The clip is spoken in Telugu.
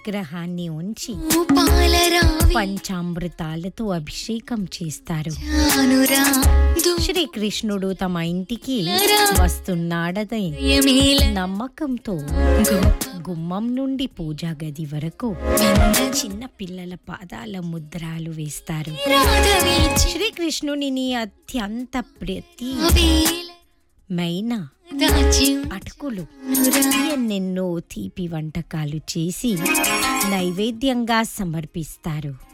విగ్రహాన్ని ఉంచి పాలరావి పంచామృతాలతో అభిషేకం చేస్తారు అనురా శ్రీకృష్ణుడు తమ ఇంటికి వస్తున్నాడని దుయమేల నమ్మకంతో గుమ్మం నుండి పూజా గది వరకు చిన్న పిల్లల పాదాల ముద్రాలు వేస్తారు రాధవిల్చి శ్రీకృష్ణుని అత్యంత ప్రతి వేల మైన దాచి అటుకులు ఎన్నెన్నో తీపి వంటకాలు చేసి నైవేద్యంగా సమర్పిస్తారు